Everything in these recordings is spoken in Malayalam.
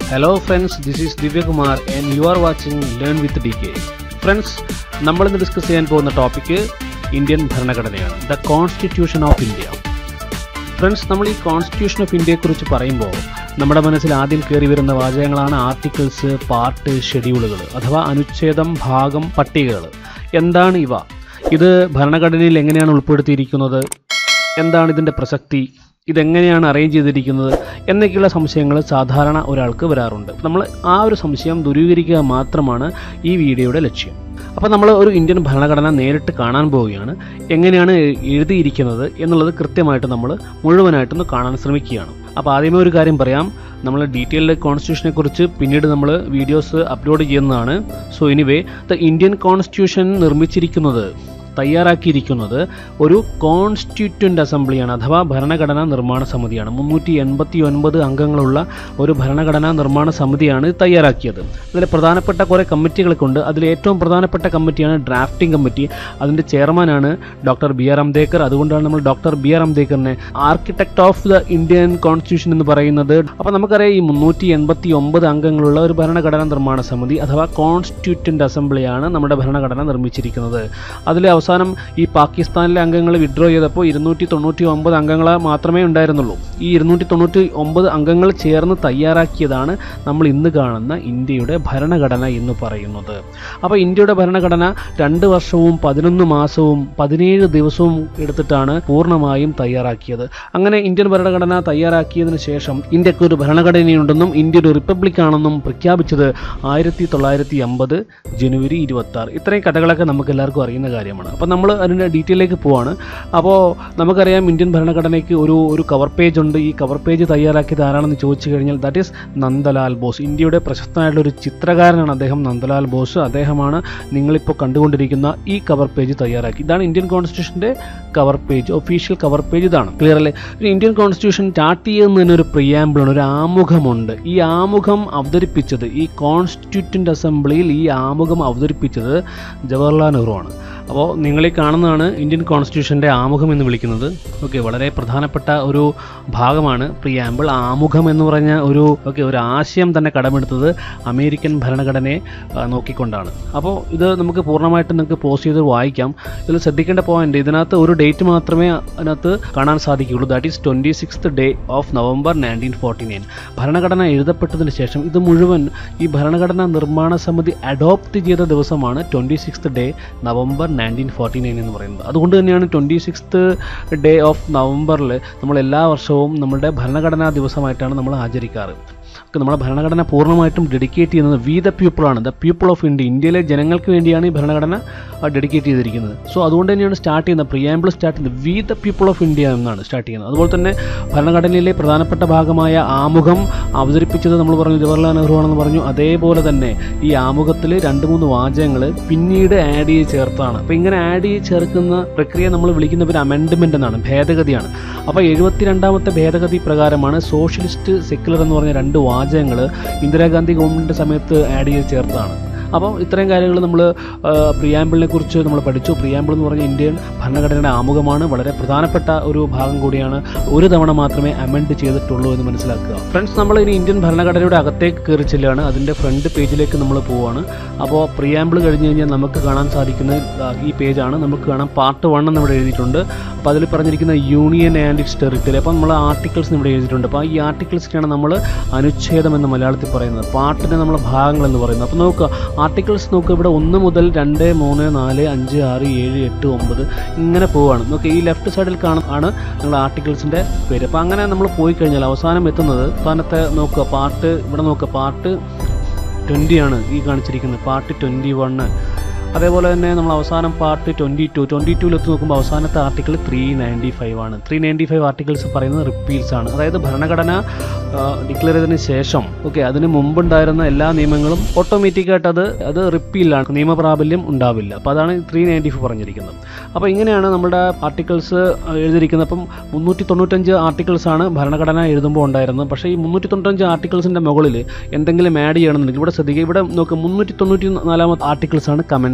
hello friends this is Divyakumar and you are watching learn with D K friends നമ്മളിന്ന് ഡിസ്കസ് ചെയ്യാൻ പോകുന്ന ടോപ്പിക്ക് ഇന്ത്യൻ ഭരണഘടനയാണ് the constitution of India friends നമ്മൾ ഈ കോൺസ്റ്റിറ്റ്യൂഷൻ ഓഫ് ഇന്ത്യയെക്കുറിച്ച് പറയുമ്പോൾ നമ്മുടെ മനസ്സിൽ ആദ്യം കയറി വരുന്ന വാചകങ്ങളാണ് ആർട്ടിക്കിൾസ് പാർട്ട് ഷെഡ്യൂളുകൾ അഥവാ അനുച്ഛേദം ഭാഗം പട്ടികകൾ എന്താണ് ഇവ ഇത് ഭരണഘടനയിൽ എങ്ങനെയാണ് ഉൾപ്പെടുത്തിയിരിക്കുന്നത് എന്താണ് ഇതിൻ്റെ പ്രസക്തി ഇതെങ്ങനെയാണ് അറേഞ്ച് ചെയ്തിരിക്കുന്നത് എന്നൊക്കെയുള്ള സംശയങ്ങൾ സാധാരണ ഒരാൾക്ക് വരാറുണ്ട് നമ്മൾ ആ ഒരു സംശയം ദൂരീകരിക്കുക മാത്രമാണ് ഈ വീഡിയോയുടെ ലക്ഷ്യം അപ്പോൾ നമ്മൾ ഒരു ഇന്ത്യൻ ഭരണഘടന നേരിട്ട് കാണാൻ പോവുകയാണ് എങ്ങനെയാണ് എഴുതിയിരിക്കുന്നത് എന്നുള്ളത് കൃത്യമായിട്ട് നമ്മൾ മുഴുവനായിട്ടൊന്ന് കാണാൻ ശ്രമിക്കുകയാണ് അപ്പോൾ ആദ്യമേ ഒരു കാര്യം പറയാം നമ്മൾ ഡീറ്റെയിൽഡ് കോൺസ്റ്റിറ്റ്യൂഷനെ കുറിച്ച് പിന്നീട് നമ്മൾ വീഡിയോസ് അപ്ലോഡ് ചെയ്യുന്നതാണ് so anyway the Indian constitution നിർമ്മിച്ചിരിക്കുന്നത് തയ്യാറാക്കിയിരിക്കുന്നത് ഒരു കോൺസ്റ്റിറ്റ്യൂൻ്റ് അസംബ്ലിയാണ് അഥവാ ഭരണഘടനാ നിർമ്മാണ സമിതിയാണ് മുന്നൂറ്റി എൺപത്തി ഒൻപത് അംഗങ്ങളുള്ള ഒരു ഭരണഘടനാ നിർമ്മാണ സമിതിയാണ് ഇത് തയ്യാറാക്കിയത് അതിൽ പ്രധാനപ്പെട്ട കുറേ കമ്മിറ്റികളൊക്കെ ഉണ്ട് അതിൽ ഏറ്റവും പ്രധാനപ്പെട്ട കമ്മിറ്റിയാണ് ഡ്രാഫ്റ്റിംഗ് കമ്മിറ്റി അതിൻ്റെ ചെയർമാനാണ് ഡോക്ടർ ബി ആർ അംബേദ്കർ അതുകൊണ്ടാണ് നമ്മൾ ഡോക്ടർ ബി ആർ അംബേദ്കറിനെ architect of the Indian constitution എന്ന് പറയുന്നത് അപ്പോൾ നമുക്കറിയാം ഈ മുന്നൂറ്റി എൺപത്തി ഒമ്പത് അംഗങ്ങളുള്ള ഒരു ഭരണഘടനാ നിർമ്മാണ സമിതി അഥവാ കോൺസ്റ്റിറ്റ്യൂൻ്റ് അസംബ്ലിയാണ് നമ്മുടെ ഭരണഘടന നിർമ്മിച്ചിരിക്കുന്നത് അതിൽ അവസാനം ഈ പാകിസ്ഥാനിലെ അംഗങ്ങൾ വിഡ്രോ ചെയ്തപ്പോൾ ഇരുന്നൂറ്റി തൊണ്ണൂറ്റി ഒമ്പത് അംഗങ്ങൾ മാത്രമേ ഉണ്ടായിരുന്നുള്ളൂ ഈ ഇരുന്നൂറ്റി തൊണ്ണൂറ്റി ഒമ്പത് അംഗങ്ങൾ ചേർന്ന് തയ്യാറാക്കിയതാണ് നമ്മൾ ഇന്ന് കാണുന്ന ഇന്ത്യയുടെ ഭരണഘടന എന്ന് പറയുന്നത് അപ്പോൾ ഇന്ത്യയുടെ ഭരണഘടന രണ്ട് വർഷവും പതിനൊന്ന് മാസവും പതിനേഴ് ദിവസവും എടുത്തിട്ടാണ് പൂർണ്ണമായും തയ്യാറാക്കിയത് അങ്ങനെ ഇന്ത്യൻ ഭരണഘടന തയ്യാറാക്കിയതിനു ശേഷം ഇന്ത്യക്ക് ഒരു ഭരണഘടനയുണ്ടെന്നും ഇന്ത്യ ഒരു റിപ്പബ്ലിക് ആണെന്നും പ്രഖ്യാപിച്ചത് ആയിരത്തി തൊള്ളായിരത്തി അമ്പത് ജനുവരി ഇരുപത്തി ആറ് ഇത്രയും കഥകളൊക്കെ നമുക്ക് എല്ലാവർക്കും അറിയുന്ന കാര്യമാണ് അപ്പോൾ നമ്മൾ അതിൻ്റെ ഡീറ്റെയിലേക്ക് പോവാണ് അപ്പോൾ നമുക്കറിയാം ഇന്ത്യൻ ഭരണഘടനയ്ക്ക് ഒരു ഒരു കവർ പേജ് ഉണ്ട് ഈ കവർ പേജ് തയ്യാറാക്കിയത് ആരാണെന്ന് ചോദിച്ചു കഴിഞ്ഞാൽ ദാറ്റ് ഈസ് നന്ദലാൽ ബോസ് ഇന്ത്യയുടെ പ്രശസ്തനായിട്ടുള്ള ഒരു ചിത്രകാരനാണ് അദ്ദേഹം നന്ദലാൽ ബോസ് അദ്ദേഹമാണ് നിങ്ങളിപ്പോൾ കണ്ടുകൊണ്ടിരിക്കുന്ന ഈ കവർ പേജ് തയ്യാറാക്കി ഇതാണ് ഇന്ത്യൻ കോൺസ്റ്റിറ്റ്യൂഷൻ്റെ cover page official cover page ഇതാണ് ക്ലിയർ അല്ലേ ഒരു ഇന്ത്യൻ കോൺസ്റ്റിറ്റ്യൂഷൻ സ്റ്റാർട്ട് ചെയ്യുന്നതിന് ഒരു പ്രിയാമ്പിളാണ് ഒരു ആമുഖമുണ്ട് ഈ ആമുഖം അവതരിപ്പിച്ചത് ഈ കോൺസ്റ്റിറ്റ്യൂട്ടൻ്റ് അസംബ്ലിയിൽ ഈ ആമുഖം അവതരിപ്പിച്ചത് ജവഹർലാൽ നെഹ്റു ആണ് അപ്പോൾ നിങ്ങൾ ഈ കാണുന്നതാണ് ഇന്ത്യൻ കോൺസ്റ്റിറ്റ്യൂഷൻ്റെ ആമുഖം എന്ന് വിളിക്കുന്നത് ഓക്കെ വളരെ പ്രധാനപ്പെട്ട ഒരു ഭാഗമാണ് പ്രിയാമ്പിൾ ആമുഖം എന്ന് പറഞ്ഞ ഒരു ഓക്കെ ഒരു ആശയം തന്നെ കടമെടുത്തത് അമേരിക്കൻ ഭരണഘടനയെ ആ, നോക്കിക്കൊണ്ടാണ് അപ്പോൾ ഇത് നമുക്ക് പൂർണ്ണമായിട്ട് നിങ്ങൾക്ക് പോസ്റ്റ് ചെയ്ത് വായിക്കാം ഇതിൽ ശ്രദ്ധിക്കേണ്ട പോയിന്റ് ഇതിനകത്ത് ഒരു ഡേറ്റ് മാത്രമേ അതിനകത്ത് കാണാൻ സാധിക്കുകയുള്ളൂ that is twenty sixth day of November nineteen forty nine ഭരണഘടന എഴുതപ്പെട്ടതിന് ശേഷം ഇത് മുഴുവൻ ഈ ഭരണഘടനാ നിർമ്മാണ സമിതി അഡോപ്റ്റ് ചെയ്ത ദിവസമാണ് twenty sixth day November nineteen forty nine എന്ന് പറയുന്നത് അതുകൊണ്ട് തന്നെയാണ് ട്വൻറ്റി സിക്സ്ത് ഡേ ഓഫ് നവംബറിൽ നമ്മൾ എല്ലാ വർഷവും നമ്മുടെ ഭരണഘടനാ ദിവസമായിട്ടാണ് നമ്മൾ ആചരിക്കാറ് ഒക്കെ നമ്മുടെ ഭരണഘടന പൂർണ്ണമായിട്ടും ഡെഡിക്കേറ്റ് ചെയ്യുന്നത് വി ദ പീപ്പിളാണ് ദ പീപ്പിൾ ഓഫ് ഇന്ത്യ ഇന്ത്യയിലെ ജനങ്ങൾക്ക് വേണ്ടിയാണ് ഈ ഭരണഘടന ഡെഡിക്കേറ്റ് ചെയ്തിരിക്കുന്നത് സോ അതുകൊണ്ട് തന്നെയാണ് സ്റ്റാർട്ട് ചെയ്യുന്നത് പ്രിയാമ്പിൾ സ്റ്റാർട്ട് ചെയ്യുന്നത് we the people of India എന്നാണ് സ്റ്റാർട്ട് ചെയ്യുന്നത് അതുപോലെ തന്നെ ഭരണഘടനയിലെ പ്രധാനപ്പെട്ട ഭാഗമായ ആമുഖം അവതരിപ്പിച്ചത് നമ്മൾ പറഞ്ഞു ജവഹർലാൽ നെഹ്റു ആണെന്ന് പറഞ്ഞു അതേപോലെ തന്നെ ഈ ആമുഖത്തിൽ രണ്ട് മൂന്ന് വാചകങ്ങൾ പിന്നീട് ആഡ് ചെയ്ത് ചേർത്താണ് അപ്പോൾ ഇങ്ങനെ ആഡ് ചെയ്ത് ചേർക്കുന്ന പ്രക്രിയ നമ്മൾ വിളിക്കുന്ന ഒരു അമെൻഡ്മെൻ്റ് എന്നാണ് ഭേദഗതിയാണ് അപ്പോൾ എഴുപത്തിരണ്ടാമത്തെ ഭേദഗതി പ്രകാരമാണ് സോഷ്യലിസ്റ്റ് സെക്യുലർ എന്ന് പറഞ്ഞ രണ്ട് വാചകങ്ങൾ ഇന്ദിരാഗാന്ധി ഗവൺമെൻറ് സമയത്ത് ആഡ് ചെയ്ത് ചേർത്താണ് അപ്പോൾ ഇത്രയും കാര്യങ്ങൾ നമ്മൾ പ്രിയാമ്പിളിനെ കുറിച്ച് നമ്മൾ പഠിച്ചു പ്രിയാമ്പിൾ എന്ന് പറഞ്ഞ ഇന്ത്യൻ ഭരണഘടനയുടെ ആമുഖമാണ് വളരെ പ്രധാനപ്പെട്ട ഒരു ഭാഗം കൂടിയാണ് ഒരു തവണ മാത്രമേ അമെൻഡ് ചെയ്തിട്ടുള്ളൂ എന്ന് മനസ്സിലാക്കുക ഫ്രണ്ട്സ് നമ്മൾ ഇനി ഇന്ത്യൻ ഭരണഘടനയുടെ അകത്തേക്ക് കയറി ചെല്ലുകയാണ് അതിൻ്റെ ഫ്രണ്ട് പേജിലേക്ക് നമ്മൾ പോവുകയാണ് അപ്പോൾ പ്രിയാമ്പിൾ കഴിഞ്ഞ് കഴിഞ്ഞാൽ നമുക്ക് കാണാൻ സാധിക്കുന്ന ആ, ഈ പേജാണ് നമുക്ക് കാണാം പാർട്ട് വൺ എന്ന് ഇവിടെ എഴുതിയിട്ടുണ്ട് അപ്പോൾ അതിൽ പറഞ്ഞിരിക്കുന്ന യൂണിയൻ ആൻഡ് ഇറ്റ്സ് ടെറിട്ടറി അപ്പോൾ നമ്മൾ ആർട്ടിക്കിൾസ് ഇവിടെ എഴുതിയിട്ടുണ്ട് അപ്പോൾ ഈ ആർട്ടിക്കിൾസിനാണ് നമ്മൾ അനുച്ഛേദം എന്ന് മലയാളത്തിൽ പറയുന്നത് പാർട്ടിനെ നമ്മൾ ഭാഗങ്ങൾ എന്ന് പറയുന്നത് അപ്പോൾ നോക്കുക ആർട്ടിക്കിൾസ് നോക്കുക ഇവിടെ ഒന്ന് മുതൽ രണ്ട് മൂന്ന് നാല് അഞ്ച് ആറ് ഏഴ് എട്ട് ഒമ്പത് ഇങ്ങനെ പോവുകയാണ് നോക്കുക ഈ ലെഫ്റ്റ് സൈഡിൽ കാണും ആണ് നിങ്ങൾ ആർട്ടിക്കിൾസിൻ്റെ പേര് അപ്പോൾ അങ്ങനെ നമ്മൾ പോയി കഴിഞ്ഞാൽ അവസാനം എത്തുന്നത് സ്ഥാനത്തെ നോക്കുക പാർട്ട് ഇവിടെ നോക്കുക പാർട്ട് ട്വൻറ്റി ആണ് ഈ കാണിച്ചിരിക്കുന്നത് പാർട്ട് ട്വൻറ്റി വണ്ണ് അതേപോലെ തന്നെ നമ്മൾ അവസാനം പാർട്ട് ട്വൻറ്റി ടു ട്വൻറ്റി ടുവിലെത്തി നോക്കുമ്പോൾ അവസാനത്തെ ആർട്ടിക്കിൾ ത്രീ നയൻറ്റി ഫൈവ് ആണ് ത്രീ നയൻറ്റി ഫൈവ് ആർട്ടിക്കിൾസ് പറയുന്നത് റിപ്പീൽസ് ആണ് അതായത് ഭരണഘടന ഡിക്ലെയർ ചെയ്തതിന് ശേഷം ഓക്കെ അതിന് മുമ്പുണ്ടായിരുന്ന എല്ലാ നിയമങ്ങളും ഓട്ടോമാറ്റിക്കായിട്ട് അത് അത് റിപ്പീലാണ് നിയമപ്രാബല്യം ഉണ്ടാവില്ല അപ്പോൾ അതാണ് ത്രീ നയൻറ്റി ഫൈവ് പറഞ്ഞിരിക്കുന്നത് അപ്പോൾ ഇങ്ങനെയാണ് നമ്മുടെ ആർട്ടിക്കിൾസ് എഴുതിയിരിക്കുന്നത് അപ്പം മുന്നൂറ്റി തൊണ്ണൂറ്റഞ്ച് ആർട്ടിക്കിൾസ് ആണ് ഭരണഘടന എഴുതുമ്പോൾ ഉണ്ടായിരുന്നത് പക്ഷേ ഈ മുന്നൂറ്റി തൊണ്ണൂറ്റഞ്ച് ആർട്ടിക്കിൾസിൻ്റെ മുകളിൽ എന്തെങ്കിലും ആഡ് ചെയ്യണമെന്നുണ്ടെങ്കിൽ ഇവിടെ ശ്രദ്ധിക്കുക ഇവിടെ നോക്കുക മുന്നൂറ്റി തൊണ്ണൂറ്റി നാലാമത്തെ ആർട്ടിക്കിൾസ് ആണ് കമൻസ്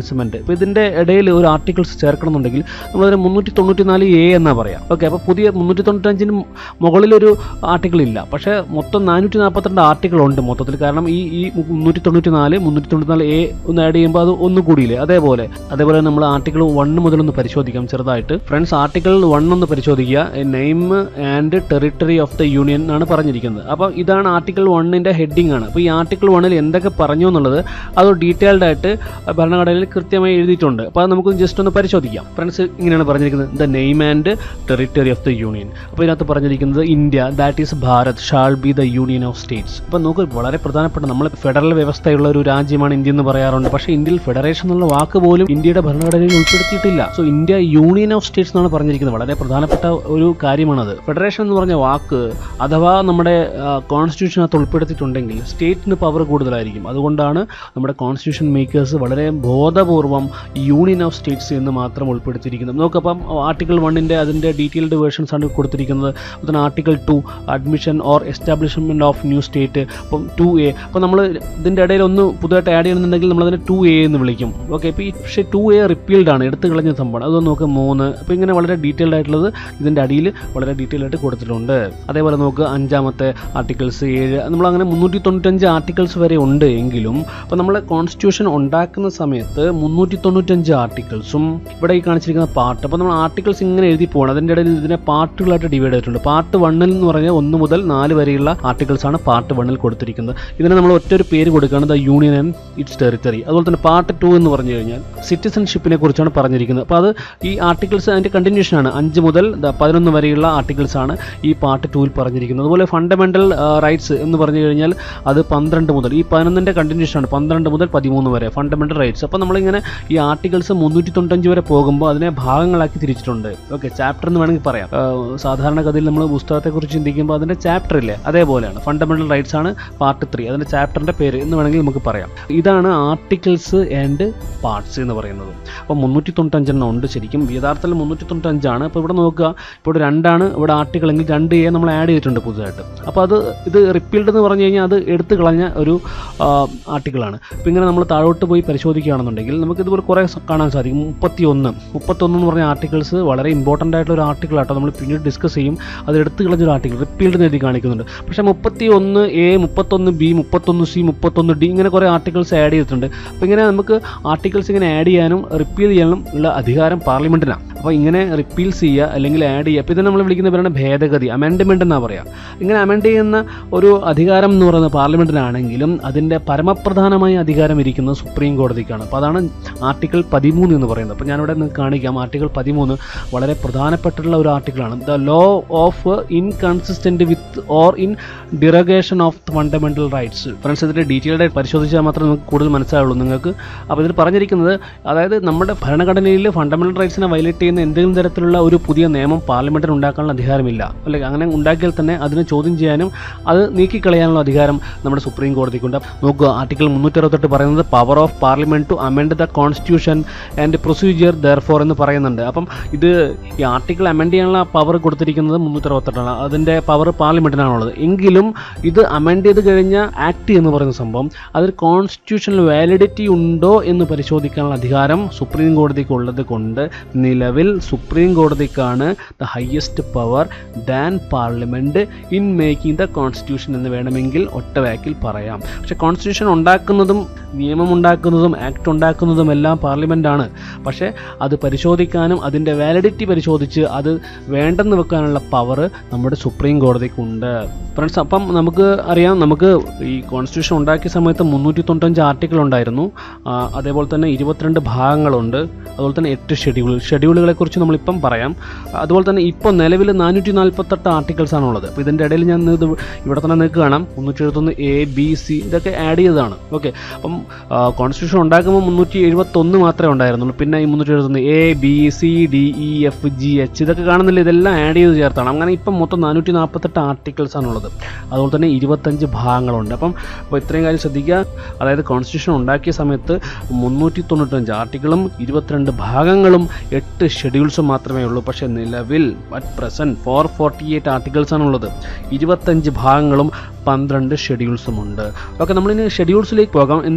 എൻഹാൻസ്മെന്റ് ഇപ്പോൾ ഇതിന്റെ ഇടയിൽ ഒരു ആർട്ടിക്കിൾസ് ചേർക്കണമെന്നുണ്ടെങ്കിൽ നമ്മളതിന് മുന്നൂറ്റി തൊണ്ണൂറ്റി നാല് എ എന്നാ പറയാം ഓക്കെ അപ്പോൾ പുതിയ മുന്നൂറ്റി തൊണ്ണൂറ്റഞ്ചിന് മുകളിലൊരു ആർട്ടിക്കിൾ ഇല്ല പക്ഷേ മൊത്തം നാനൂറ്റി നാൽപ്പത്തിരണ്ട് ആർട്ടിക്കിൾ ഉണ്ട് മൊത്തത്തിൽ കാരണം ഈ ഈ മുന്നൂറ്റി തൊണ്ണൂറ്റി നാല് മുന്നൂറ്റി തൊണ്ണൂറ്റി നാല് എ ഒന്ന് ആഡ് ചെയ്യുമ്പോൾ അത് ഒന്ന് കൂടിയില്ലേ അതേപോലെ അതേപോലെ നമ്മൾ ആർട്ടിക്കിൾ വണ്ണ് മുതൽ ഒന്ന് പരിശോധിക്കാം ചെറുതായിട്ട് ഫ്രണ്ട്സ് ആർട്ടിക്കിൾ വൺ ഒന്ന് പരിശോധിക്കുക name and territory of the union എന്നാണ് പറഞ്ഞിരിക്കുന്നത് അപ്പോൾ ഇതാണ് ആർട്ടിക്കിൾ വണ്ണിൻ്റെ ഹെഡിങ് ആണ് അപ്പോൾ ഈ ആർട്ടിക്കിൾ വണ്ണിൽ എന്തൊക്കെ പറഞ്ഞു എന്നുള്ളത് അത് ഡീറ്റെയിൽഡ് ആയിട്ട് ഭരണഘടനയിൽ കൃത്യമായി എഴുതിയിട്ടുണ്ട് അപ്പോൾ അത് നമുക്ക് ജസ്റ്റ് ഒന്ന് പരിശോധിക്കാം ഫ്രണ്ട്സ് ഇങ്ങനെയാണ് പറഞ്ഞിരിക്കുന്നത് the name and territory of the union അപ്പോൾ ഇതിനകത്ത് പറഞ്ഞിരിക്കുന്നത് India that is Bharat shall be the union of states അപ്പോൾ നമുക്ക് വളരെ പ്രധാനപ്പെട്ട നമ്മൾ ഫെഡറൽ വ്യവസ്ഥയുള്ള ഒരു രാജ്യമാണ് ഇന്ത്യ എന്ന് പറയാറുണ്ട് പക്ഷേ ഇന്ത്യയിൽ ഫെഡറേഷൻ എന്നുള്ള വാക്ക് പോലും ഇന്ത്യയുടെ ഭരണഘടനയിൽ ഉൾപ്പെടുത്തിയിട്ടില്ല so India union of states എന്നാണ് പറഞ്ഞിരിക്കുന്നത് വളരെ പ്രധാനപ്പെട്ട ഒരു കാര്യമാണത് ഫെഡറേഷൻ എന്ന് പറഞ്ഞ വാക്ക് അഥവാ നമ്മുടെ കോൺസ്റ്റിറ്റ്യൂഷനകത്ത് ഉൾപ്പെടുത്തിയിട്ടുണ്ടെങ്കിൽ സ്റ്റേറ്റിന് പവർ കൂടുതലായിരിക്കും അതുകൊണ്ടാണ് നമ്മുടെ കോൺസ്റ്റിറ്റ്യൂഷൻ മേക്കേഴ്സ് വളരെ ബോധപൂർവം യൂണിയൻ ഓഫ് സ്റ്റേറ്റ്സ് എന്ന് മാത്രം ഉൾപ്പെടുത്തിയിരിക്കുന്നത് നോക്കപ്പം ആർട്ടിക്കിൾ വണ്ണിൻ്റെ അതിൻ്റെ ഡീറ്റെയിൽഡ് വേർഷൻസ് ആണ് കൊടുത്തിരിക്കുന്നത് അതുപോലെ article two admission or establishment of new state അപ്പം ടു എ അപ്പോൾ നമ്മൾ ഇതിൻ്റെ ഇടയിൽ ഒന്ന് പുതുതായിട്ട് ആഡ് ചെയ്യണമെന്നുണ്ടെങ്കിൽ നമ്മളതിനെ ടു എ എന്ന് വിളിക്കും ഓക്കെ ഇപ്പോൾ ഈ പക്ഷേ ടു എ റിപ്പീൽഡ് ആണ് എടുത്തു കളഞ്ഞ സംഭവമാണ് അതൊന്ന് നോക്കുക മൂന്ന് അപ്പോൾ ഇങ്ങനെ വളരെ ഡീറ്റെയിൽഡ് ആയിട്ടുള്ളത് ഇതിൻ്റെ അടിയിൽ വളരെ ഡീറ്റെയിൽ ആയിട്ട് കൊടുത്തിട്ടുണ്ട് അതേപോലെ നോക്കുക അഞ്ചാമത്തെ ആർട്ടിക്കിൾസ് ഏഴ് നമ്മളങ്ങനെ മുന്നൂറ്റി തൊണ്ണൂറ്റഞ്ച് ആർട്ടിക്കിൾസ് വരെ ഉണ്ട് എങ്കിലും അപ്പോൾ നമ്മൾ കോൺസ്റ്റിറ്റ്യൂഷൻ ഉണ്ടാക്കുന്ന സമയത്ത് മുന്നൂറ്റി തൊണ്ണൂറ്റഞ്ച് ആർട്ടിക്കിൾസും ഇവിടെ ഈ കാണിച്ചിരിക്കുന്ന പാർട്ട് അപ്പോൾ നമ്മൾ ആർട്ടിക്കിൾസ് ഇങ്ങനെ എഴുതി പോകണം അതിൻ്റെ ഇടയിൽ ഇതിനെ പാർട്ടുകളായിട്ട് ഡിവൈഡ് ചെയ്തിട്ടുണ്ട് പാർട്ട് വണ്ണിൽ എന്ന് പറഞ്ഞാൽ ഒന്ന് മുതൽ നാല് വരെയുള്ള ആർട്ടിക്കിൾസ് ആണ് പാർട്ട് വണ്ണിൽ കൊടുത്തിരിക്കുന്നത് ഇതിന് നമ്മൾ ഒറ്റ ഒരു പേര് കൊടുക്കുകയാണ് the union and its territory അതുപോലെ തന്നെ പാർട്ട് ടു എന്ന് പറഞ്ഞു കഴിഞ്ഞാൽ സിറ്റിസൺഷിപ്പിനെ കുറിച്ചാണ് പറഞ്ഞിരിക്കുന്നത് അപ്പോൾ അത് ഈ ആർട്ടിക്കിൾസ് അതിൻ്റെ കണ്ടിന്യൂഷൻ ആണ് അഞ്ച് മുതൽ ദ പതിനൊന്ന് വരെയുള്ള ആർട്ടിക്കിൾസ് ആണ് ഈ പാർട്ട് ടൂവിൽ പറഞ്ഞിരിക്കുന്നത് അതുപോലെ ഫണ്ടമെൻ്റൽ റൈറ്റ്സ് എന്ന് പറഞ്ഞു കഴിഞ്ഞാൽ അത് പന്ത്രണ്ട് മുതൽ ഈ പതിനൊന്നിൻ്റെ കണ്ടിന്യൂഷൻ ആണ് പന്ത്രണ്ട് മുതൽ പതിമൂന്ന് വരെ ഫണ്ടമെൻ്റൽ റൈറ്റ്സ് അപ്പോൾ നമ്മളിങ്ങനെ ഈ ആർട്ടിക്കിൾസ് മുന്നൂറ്റി തൊണ്ണൂറ്റഞ്ച് വരെ പോകുമ്പോൾ അതിനെ ഭാഗങ്ങളാക്കി തിരിച്ചിട്ടുണ്ട് ഓക്കെ ചാപ്റ്റർ എന്ന് വേണമെങ്കിൽ പറയാം സാധാരണഗതിയിൽ നമ്മൾ പുസ്തകത്തെക്കുറിച്ച് ചിന്തിക്കുമ്പോൾ അതിൻ്റെ ചാപ്റ്റർ ഇല്ലേ അതേപോലെയാണ് ഫണ്ടമെൻ്റൽ റൈറ്റ്സ് ആണ് പാർട്ട് ത്രീ അതിൻ്റെ ചാപ്റ്ററിൻ്റെ പേര് എന്ന് വേണമെങ്കിൽ നമുക്ക് പറയാം ഇതാണ് ആർട്ടിക്കിൾസ് ആൻഡ് പാർട്സ് എന്ന് പറയുന്നത് അപ്പോൾ മുന്നൂറ്റി തൊണ്ണൂറ്റഞ്ചെണ്ണം ഉണ്ട് ശരിക്കും യഥാർത്ഥത്തിൽ മുന്നൂറ്റി തൊണ്ണൂറ്റഞ്ചാണ് അപ്പോൾ ഇവിടെ നോക്കുക ഇപ്പോൾ ഇവിടെ രണ്ടാണ് ഇവിടെ ആർട്ടിക്കിൾ എങ്കിൽ രണ്ട് എ നമ്മൾ ആഡ് ചെയ്തിട്ടുണ്ട് പുതുതായിട്ട് അപ്പോൾ അത് ഇത് റിപ്പീൽഡ് എന്ന് പറഞ്ഞു കഴിഞ്ഞാൽ അത് എടുത്തു കളഞ്ഞ ഒരു ആർട്ടിക്കിളാണ് അപ്പോൾ ഇങ്ങനെ നമ്മൾ താഴോട്ട് പോയി പരിശോധിക്കുകയാണെന്നുണ്ടെങ്കിൽ നമുക്ക് ഇതുപോലെ കുറേ സ- കാണാൻ സാധിക്കും മുപ്പത്തി ഒന്ന് മുപ്പത്തൊന്ന് എന്ന് പറഞ്ഞ ആർട്ടിക്കിൾസ് വളരെ ഇമ്പോർട്ടൻ്റ് ആയിട്ടുള്ള ഒരു ആർട്ടിക്കിൾ ആട്ടോ നമ്മൾ പിന്നീട് ഡിസ്കസ് ചെയ്യും അത് എടുത്തു കളഞ്ഞൊരു ആർട്ടിക്കിൾ റിപ്പീൽഡ് എഴുതി കാണിക്കുന്നുണ്ട് പക്ഷേ മുപ്പത്തി ഒന്ന് എ മുപ്പത്തൊന്ന് ബി മുപ്പത്തൊന്ന് സി മുപ്പത്തൊന്ന് ഡി ഇങ്ങനെ കുറേ ആർട്ടിക്കിൾസ് ആഡ് ചെയ്തിട്ടുണ്ട് അപ്പോൾ ഇങ്ങനെ നമുക്ക് ആർട്ടിക്കിൾസ് ഇങ്ങനെ ആഡ് ചെയ്യാനും റിപ്പീൽ ചെയ്യാനും ഉള്ള അധികാരം പാർലമെൻറ്റിനാണ് അപ്പോൾ ഇങ്ങനെ റിപ്പീൽസ് ചെയ്യുക അല്ലെങ്കിൽ ആഡ് ചെയ്യുക അപ്പോൾ ഇതിനെ നമ്മൾ വിളിക്കുന്ന പേരാണ് ഭേദഗതി അമെൻഡ്മെൻ്റ് എന്നാണ് പറയുക ഇങ്ങനെ അമെൻഡ് ചെയ്യുന്ന ഒരു അധികാരം എന്ന് പറയുന്നത് പാർലമെൻറ്റിനാണെങ്കിലും അതിൻ്റെ പരമപ്രധാനമായ അധികാരം ഇരിക്കുന്നത് സുപ്രീം കോടതിക്കാണ് അപ്പോൾ അതാണ് ആർട്ടിക്കിൾ പതിമൂന്ന് എന്ന് പറയുന്നത് അപ്പോൾ ഞാനിവിടെ നിങ്ങൾക്ക് കാണിക്കാം ആർട്ടിക്കിൾ പതിമൂന്ന് വളരെ പ്രധാനപ്പെട്ടുള്ള ഒരു ആർട്ടിക്കിളാണ് the law of inconsistent with or in derogation of fundamental rights friends ഇതിൻ്റെ ഡീറ്റെയിൽഡ് പരിശോധിച്ചാൽ മാത്രമേ നമുക്ക് കൂടുതൽ മനസ്സിലാവുള്ളൂ നിങ്ങൾക്ക് അപ്പോൾ ഇതിൽ പറഞ്ഞിരിക്കുന്നത് അതായത് നമ്മുടെ ഭരണഘടനയിൽ ഫണ്ടമെൻ്റൽ റൈറ്റ്സിനെ വയലേറ്റ് ചെയ്യുന്ന എന്തെങ്കിലും തരത്തിലുള്ള ഒരു പുതിയ നിയമം പാർലമെൻറ്റിന് ഉണ്ടാക്കാനുള്ള അധികാരമില്ല അല്ലെ അങ്ങനെ ഉണ്ടാക്കിയാൽ തന്നെ അതിനെ ചോദ്യം ചെയ്യാനും അത് നീക്കിക്കളയാനുള്ള അധികാരം നമ്മുടെ സുപ്രീം കോടതിക്കുണ്ട് നോക്കുക ആർട്ടിക്കിൾ മുന്നൂറ്റി അറുപത്തെട്ട് പറയുന്നത് power of parliament to amend the constitution and procedure therefor എന്ന് പറയുന്നുണ്ട് അപ്പം ഇത് ഈ ആർട്ടിക്കിൾ അമെൻഡ് ചെയ്യാനുള്ള പവർ കൊടുത്തിരിക്കുന്നത് മുന്നൂറ്റി അറുപത്തെട്ടാണ് അതിൻ്റെ പവർ പാർലമെൻറ്റിനാണുള്ളത് എങ്കിലും ഇത് അമെൻഡ് ചെയ്ത് കഴിഞ്ഞ ആക്ട് എന്ന് പറയുന്ന സംഭവം അതിൽ കോൺസ്റ്റിറ്റ്യൂഷണൽ വാലിഡിറ്റി ഉണ്ടോ എന്ന് പരിശോധിക്കാനുള്ള അധികാരം സുപ്രീം കോടതിക്ക് ഉള്ളത് കൊണ്ട് നിലവിൽ സുപ്രീം കോടതിക്കാണ് the highest power than parliament in making the constitution എന്ന് വേണമെങ്കിൽ ഒറ്റ വാക്കിൽ പറയാം പക്ഷേ കോൺസ്റ്റിറ്റ്യൂഷൻ ഉണ്ടാക്കുന്നതും നിയമം ഉണ്ടാക്കുന്നതും ആക്ട് ഉണ്ടാക്കുന്നതും എല്ലാം പാർലമെൻറ്റാണ് പക്ഷേ അത് പരിശോധിക്കാനും അതിൻ്റെ വാലിഡിറ്റി പരിശോധിച്ച് അത് വേണ്ടെന്ന് വെക്കാനുള്ള പവർ നമ്മുടെ സുപ്രീം കോടതിക്കുണ്ട് ഫ്രണ്ട്സ് അപ്പം നമുക്ക് അറിയാം നമുക്ക് ഈ കോൺസ്റ്റിറ്റ്യൂഷൻ ഉണ്ടാക്കിയ സമയത്ത് മുന്നൂറ്റി തൊണ്ണൂറ്റഞ്ച് ആർട്ടിക്കിൾ ഉണ്ടായിരുന്നു ആ, അതേപോലെ തന്നെ ഇരുപത്തിരണ്ട് ഭാഗങ്ങളുണ്ട് അതുപോലെ തന്നെ എട്ട് ഷെഡ്യൂൾ ഷെഡ്യൂളുകളെ കുറിച്ച് നമ്മളിപ്പം പറയാം അതുപോലെ തന്നെ ഇപ്പോൾ നിലവിൽ നാനൂറ്റി നാൽപ്പത്തെട്ട് ആർട്ടിക്കിൾസ് ആണുള്ളത് അപ്പോൾ ഇതിൻ്റെ ഇടയിൽ ഞാൻ ഇത് ഇവിടെ തന്നെ നിങ്ങൾക്ക് കാണാം മുന്നൂറ്റി എഴുപത്തൊന്ന് എ ബി സി ഇതൊക്കെ ആഡ് ചെയ്തതാണ് ഓക്കെ അപ്പം കോൺസ്റ്റിറ്റ്യൂഷൻ ഉണ്ടാക്കുമ്പോൾ മുന്നൂറ്റി എഴുപത്തൊന്ന് മാത്രമേ ഉണ്ടായിരുന്നുള്ളൂ പിന്നെ ഈ മുന്നൂറ്റി എഴുപത്തൊന്ന് A B C D E F G H ഇതൊക്കെ കാണുന്നില്ല ഇതെല്ലാം ആഡ് ചെയ്ത് ചേർത്താണ് അങ്ങനെ ഇപ്പം മൊത്തം നാനൂറ്റി നാൽപ്പത്തെട്ട് ആർട്ടിക്കിൾസ് ആണുള്ളത് അതുപോലെ തന്നെ ഇരുപത്തഞ്ച് ഭാഗങ്ങളുണ്ട് അപ്പം അപ്പോൾ ഇത്രയും കാര്യം ശ്രദ്ധിക്കുക അതായത് കോൺസ്റ്റിറ്റ്യൂഷൻ ഉണ്ടാക്കിയ സമയത്ത് മുന്നൂറ്റി തൊണ്ണൂറ്റഞ്ച് ആർട്ടിക്കിളും ഇരുപത്തിരണ്ട് ഭാഗങ്ങളും എട്ട് ഷെഡ്യൂൾസും മാത്രമേ ഉള്ളൂ പക്ഷേ നിലവിൽ at present four forty eight articles ആണുള്ളത് ഇരുപത്തഞ്ച് ഭാഗങ്ങളും പന്ത്രണ്ട് ഷെഡ്യൂൾസും ഉണ്ട് ഓക്കെ നമ്മളിനി ഷെഡ്യൂൾസിലേക്ക് പോകാം എന്താണ്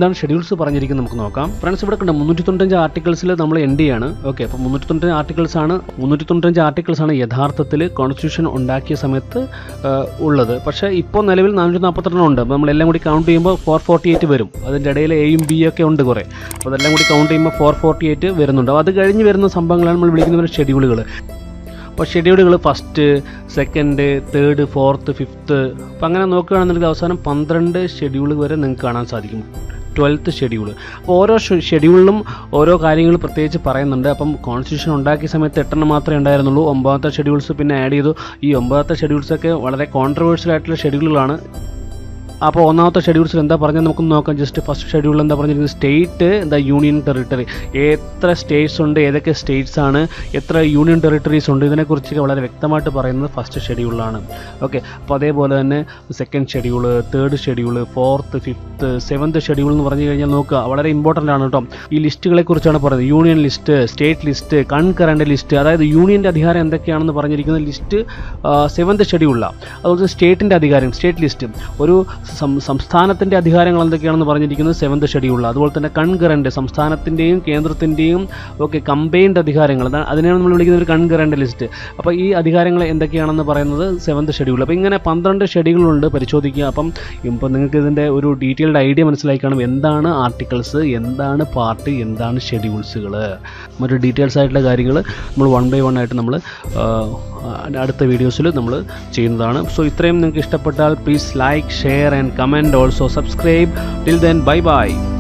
എന്താണ് ഷെഡ്യൂൾസ് പറഞ്ഞിരിക്കുന്നത് നമുക്ക് നോക്കാം ഫ്രണ്ട്സ് ഇവിടെ കണ്ട മുന്നൂറ്റി തൊണ്ണൂറ്റഞ്ച് ആർട്ടിക്കിൾസിൽ നമ്മൾ എൻഡ് ചെയ്യാണ് ഓക്കെ അപ്പോൾ മുന്നൂറ്റി തൊണ്ണൂറ്റഞ്ച് ആർട്ടിക്കിൾസ് ആണ് മുന്നൂറ്റി തൊണ്ണൂറ്റഞ്ച് ആർട്ടിക്കിൾസ് ആണ് യഥാർത്ഥത്തിൽ കോൺസ്റ്റിറ്റ്യൂഷൻ ഉണ്ടാക്കിയ സമയത്ത് ആ, ഉള്ളത് പക്ഷേ ഇപ്പോൾ നിലവിൽ നാനൂറ്റി നാൽപ്പത്തെണ്ണം ഉണ്ട് അപ്പോൾ നമ്മളെല്ലാം കൂടി കൗണ്ട് ചെയ്യുമ്പോൾ ഫോർ ഫോർട്ടി എയ്റ്റ് വരും അതിൻ്റെ ഇടയിൽ എയും ബി ഒക്കെ ഉണ്ട് കുറേ അപ്പോൾ അതെല്ലാം കൂടി കൗണ്ട് ചെയ്യുമ്പോൾ ഫോർ ഫോർട്ടി എയ്റ്റ് വരുന്നുണ്ട് അപ്പോൾ അത് കഴിഞ്ഞ് വരുന്ന സംഭവങ്ങളാണ് നമ്മൾ വിളിക്കുന്നത് ഷെഡ്യൂളുകൾ അപ്പോൾ ഷെഡ്യൂളുകൾ first second third fourth fifth അപ്പോൾ അങ്ങനെ നോക്കുകയാണെന്നുണ്ടെങ്കിൽ അവസാനം പന്ത്രണ്ട് ഷെഡ്യൂൾ വരെ നിങ്ങൾക്ക് കാണാൻ സാധിക്കും ട്വൽത്ത് ഷെഡ്യൂൾ അപ്പോൾ ഓരോ ഷെഡ്യൂളിലും ഓരോ കാര്യങ്ങൾ പ്രത്യേകിച്ച് പറയുന്നുണ്ട് അപ്പം കോൺസ്റ്റിറ്റ്യൂഷൻ ഉണ്ടാക്കിയ സമയത്ത് എട്ടെണ്ണം മാത്രമേ ഉണ്ടായിരുന്നുള്ളൂ ഒമ്പതാമത്തെ ഷെഡ്യൂൾസ് പിന്നെ ആഡ് ചെയ്തു ഈ ഒമ്പതാമത്തെ ഷെഡ്യൂൾസൊക്കെ വളരെ കോൺട്രവേഴ്ഷ്യൽ ആയിട്ടുള്ള ഷെഡ്യൂളുകളാണ് അപ്പോൾ ഒന്നാമത്തെ ഷെഡ്യൂൾസിൽ എന്താ പറഞ്ഞത് നമുക്ക് നോക്കാം ജസ്റ്റ് ഫസ്റ്റ് ഷെഡ്യൂളിൽ എന്താ പറഞ്ഞിരിക്കുന്നത് സ്റ്റേറ്റ് ദ യൂണിയൻ ടെറിട്ടറി എത്ര സ്റ്റേറ്റ്സ് ഉണ്ട് ഏതൊക്കെ സ്റ്റേറ്റ്സ് ആണ് എത്ര യൂണിയൻ ടെറിട്ടറീസ് ഉണ്ട് ഇതിനെക്കുറിച്ചൊക്കെ വളരെ വ്യക്തമായിട്ട് പറയുന്നത് ഫസ്റ്റ് ഷെഡ്യൂളിലാണ് ഓക്കെ അപ്പോൾ അതേപോലെ തന്നെ second schedule third schedule fourth fifth seventh schedule എന്ന് പറഞ്ഞു കഴിഞ്ഞാൽ നോക്കുക വളരെ ഇമ്പോർട്ടൻ്റ് ആണ് കേട്ടോ ഈ ലിസ്റ്റുകളെ കുറിച്ചാണ് പറയുന്നത് union list state list concurrent list അതായത് യൂണിയൻ്റെ അധികാരം എന്തൊക്കെയാണെന്ന് പറഞ്ഞിരിക്കുന്ന ലിസ്റ്റ് സെവൻത്ത് ഷെഡ്യൂളിലാണ് അതുപോലെ സ്റ്റേറ്റിൻ്റെ അധികാരം സ്റ്റേറ്റ് ലിസ്റ്റ് ഒരു സം- സംസ്ഥാനത്തിൻ്റെ അധികാരങ്ങൾ എന്തൊക്കെയാണെന്ന് പറഞ്ഞിരിക്കുന്നത് സെവൻത്ത് ഷെഡ്യൂളിൽ അതുപോലെ തന്നെ കൺകറണ്ട് സംസ്ഥാനത്തിൻ്റെയും കേന്ദ്രത്തിൻ്റെയും ഒക്കെ കമ്പൈൻഡ് അധികാരങ്ങൾ അതാണ് അതിനെയാണ് നമ്മൾ വിളിക്കുന്നത് ഒരു കൺകറണ്ട് ലിസ്റ്റ് അപ്പോൾ ഈ അധികാരങ്ങൾ എന്തൊക്കെയാണെന്ന് പറയുന്നത് സെവൻത്ത് ഷെഡ്യൂൾ അപ്പോൾ ഇങ്ങനെ പന്ത്രണ്ട് ഷെഡ്യൂളുണ്ട് പരിശോധിക്കുക അപ്പം ഇപ്പോൾ നിങ്ങൾക്ക് ഇതിൻ്റെ ഒരു ഡീറ്റെയിൽഡ് ഐഡിയ മനസ്സിലാക്കി കാണും എന്താണ് ആർട്ടിക്കിൾസ് എന്താണ് പാർട്ട് എന്താണ് ഷെഡ്യൂൾസുകൾ മറ്റു ഡീറ്റെയിൽസ് ആയിട്ടുള്ള കാര്യങ്ങൾ നമ്മൾ വൺ ബൈ വൺ ആയിട്ട് നമ്മൾ അടുത്ത വീഡിയോസിൽ നമ്മൾ ചെയ്യുന്നതാണ് സോ ഇത്രയും നിങ്ങൾക്ക് ഇഷ്ടപ്പെട്ടാൽ please like share and comment also subscribe till then bye by